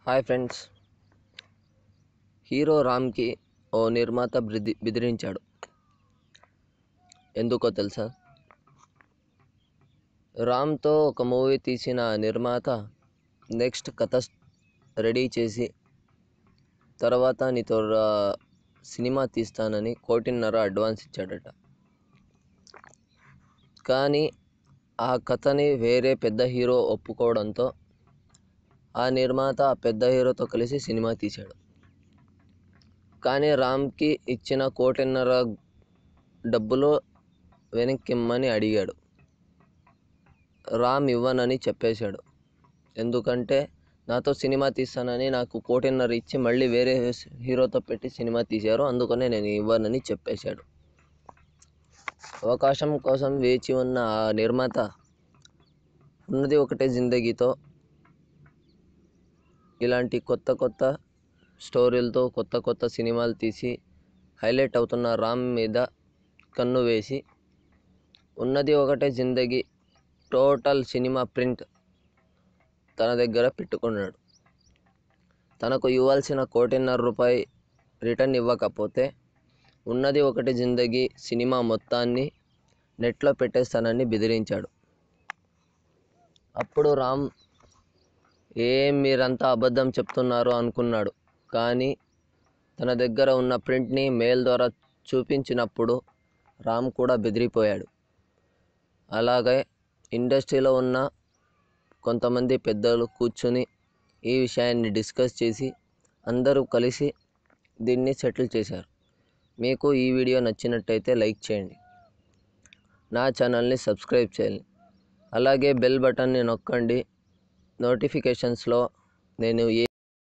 hi friends hero రామ్కి ఓ నిర్మాత బెదిరి బెదిరించాడు ఎందుకో తెలుసా రామ్తో ఒక మూవీ తీసిన నిర్మాత నెక్స్ట్ కథ రెడీ చేసి తర్వాత నీతో రా- సినిమా తీస్తానని కోటిన్నర అడ్వాన్స్ ఇచ్చాడట కానీ ఆ కథని వేరే పెద్ద హీరో ఒప్పుకోవడంతో ఆ నిర్మాత ఆ పెద్ద హీరోతో కలిసి సినిమా తీశాడు కానీ రామ్కి ఇచ్చిన కోటిన్నర డబ్బులు వెనక్కిమ్మని అడిగాడు రామ్ ఇవ్వనని చెప్పేశాడు ఎందుకంటే నాతో సినిమా తీస్తానని నాకు కోటిన్నర ఇచ్చి మళ్ళీ వేరే హీరోతో పెట్టి సినిమా తీశారు అందుకనే నేను ఇవ్వనని చెప్పేశాడు అవకాశం కోసం వేచి ఉన్న ఆ నిర్మాత ఉన్నది ఒకటే జిందగీతో ఇలాంటి కొత్త కొత్త స్టోరీలతో కొత్త కొత్త సినిమాలు తీసి హైలైట్ అవుతున్న రామ్ మీద కన్ను వేసి ఉన్నది ఒకటే జిందగీ టోటల్ సినిమా ప్రింట్ తన దగ్గర పెట్టుకున్నాడు తనకు ఇవ్వాల్సిన కోటిన్నర రూపాయి రిటర్న్ ఇవ్వకపోతే ఉన్నది ఒకటి జిందగీ సినిమా మొత్తాన్ని నెట్లో పెట్టేస్తానని బెదిరించాడు అప్పుడు రామ్ ఏం మీరంతా అబద్ధం చెప్తున్నారు అనుకున్నాడు కానీ తన దగ్గర ఉన్న ప్రింట్ని మెయిల్ ద్వారా చూపించినప్పుడు రామ్ కూడా బెదిరిపోయాడు అలాగే ఇండస్ట్రీలో ఉన్న కొంతమంది పెద్దలు కూర్చొని ఈ విషయాన్ని డిస్కస్ చేసి అందరూ కలిసి దీన్ని సెటిల్ చేశారు మీకు ఈ వీడియో నచ్చినట్టయితే లైక్ చేయండి నా ఛానల్ని సబ్స్క్రైబ్ చేయండి అలాగే బెల్ బటన్ని నొక్కండి నోటిఫికేషన్స్లో నేను ఏ